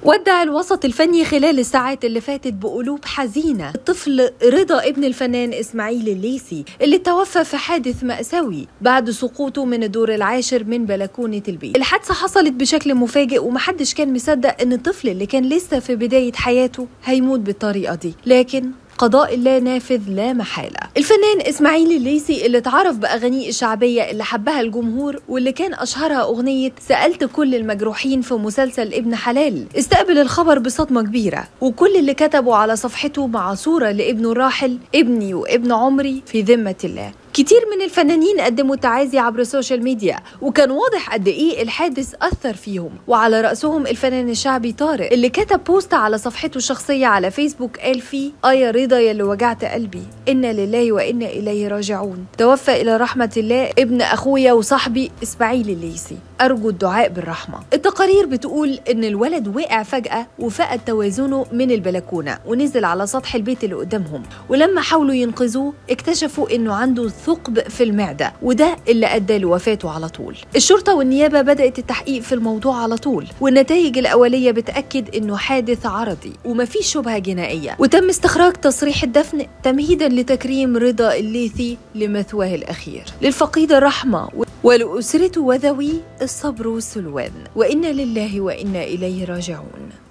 ودع الوسط الفني خلال الساعات اللي فاتت بقلوب حزينة الطفل رضا ابن الفنان إسماعيل الليسي اللي توفى في حادث مأساوي بعد سقوطه من الدور العاشر من بلكونة البيت الحادثة حصلت بشكل مفاجئ ومحدش كان مصدق إن الطفل اللي كان لسه في بداية حياته هيموت بالطريقة دي لكن قضاء الله نافذ لا محالة الفنان إسماعيل الليسي اللي اتعرف بأغانيه الشعبية اللي حبها الجمهور واللي كان أشهرها أغنية سألت كل المجروحين في مسلسل ابن حلال استقبل الخبر بصدمة كبيرة وكل اللي كتبوا على صفحته مع صورة لابنه الراحل ابني وابن عمري في ذمة الله كتير من الفنانين قدموا تعازي عبر السوشيال ميديا وكان واضح قد ايه الحادث اثر فيهم وعلى راسهم الفنان الشعبي طارق اللي كتب بوست على صفحته الشخصيه على فيسبوك قال فيه اه يا رضا يا اللي وجعت قلبي انا لله وانا اليه راجعون توفى الى رحمه الله ابن اخويا وصاحبي اسماعيل الليسي ارجو الدعاء بالرحمه التقارير بتقول ان الولد وقع فجاه وفقد توازنه من البلكونه ونزل على سطح البيت اللي قدامهم ولما حاولوا ينقذوه اكتشفوا انه عنده ثقب في المعدة وده اللي أدى لوفاته على طول الشرطة والنيابة بدأت التحقيق في الموضوع على طول والنتائج الأولية بتأكد إنه حادث عرضي ومفيش شبهة جنائية وتم استخراج تصريح الدفن تمهيدا لتكريم رضا الليثي لمثواه الأخير للفقيد الرحمة ولأسرته وذويه الصبر والسلوان وإنا لله وإنا إليه راجعون